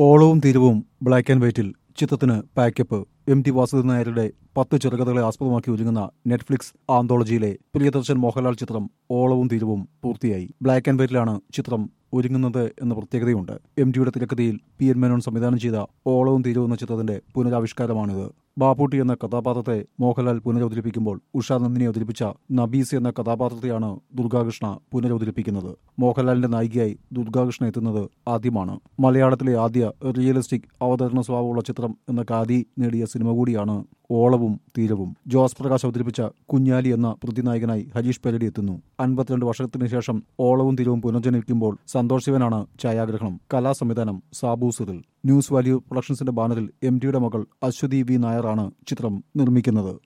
ഓളവും തീരവും black and വൈറ്റിൽ ചിത്രത്തിന് pack up M T Vasudevan നായരുടെ പത്ത് ചെറുകഥകളെ ആസ്പദമാക്കി ഒരുങ്ങുന്ന നെറ്റ്ഫ്ലിക്സ് ആന്തോളജിയിലെ പ്രിയദർശൻ മോഹൻലാൽ ചിത്രം ഓളവും തീരവും പൂർത്തിയായി ബ്ലാക്ക് ആൻഡ് വൈറ്റിലാണ് ചിത്രം ഒരുങ്ങുന്നത് എന്ന പ്രത്യേകതയുണ്ട് എം ടിയുടെ തിരക്കഥയിൽ പി എൻ മേനോൻ സംവിധാനം ചെയ്ത ഓളവും തീരവും എന്ന ചിത്രത്തിന്റെ പുനരാവിഷ്കാരമാണിത് ബാപ്പുട്ടി എന്ന കഥാപാത്രത്തെ മോഹൻലാൽ പുനരവതരിപ്പിക്കുമ്പോൾ ഉഷാ നന്ദിനെ അവതരിപ്പിച്ച നബീസ് എന്ന കഥാപാത്രത്തെയാണ് ദുർഗാകൃഷ്ണ പുനരവതരിപ്പിക്കുന്നത് മോഹൻലാലിന്റെ നായികയായി ദുർഗാകൃഷ്ണ എത്തുന്നത് ആദ്യമാണ് മലയാളത്തിലെ ആദ്യ റിയലിസ്റ്റിക് അവതരണ സ്വഭാവമുള്ള ചിത്രം എന്ന ഖാദി നേടിയ സിനിമ കൂടിയാണ് ഓളവും തീരവും ജോസ് പ്രകാശ് അവതരിപ്പിച്ച കുഞ്ഞാലി എന്ന പ്രതിനായകനായി ഹരീഷ് പെരടി എത്തുന്നു അൻപത്തിരണ്ട് വർഷത്തിന് ശേഷം ഓളവും തീരവും പുനർജനിക്കുമ്പോൾ സന്തോഷ് ശിവനാണ് ഛായാഗ്രഹണം കലാസംവിധാനം സാബു സിറിൽ ന്യൂസ് വാല്യൂ പ്രൊഡക്ഷൻസിന്റെ ബാനറിൽ എം ടിയുടെ മകൾ അശ്വതി വി നായറാണ് ചിത്രം നിർമ്മിക്കുന്നത്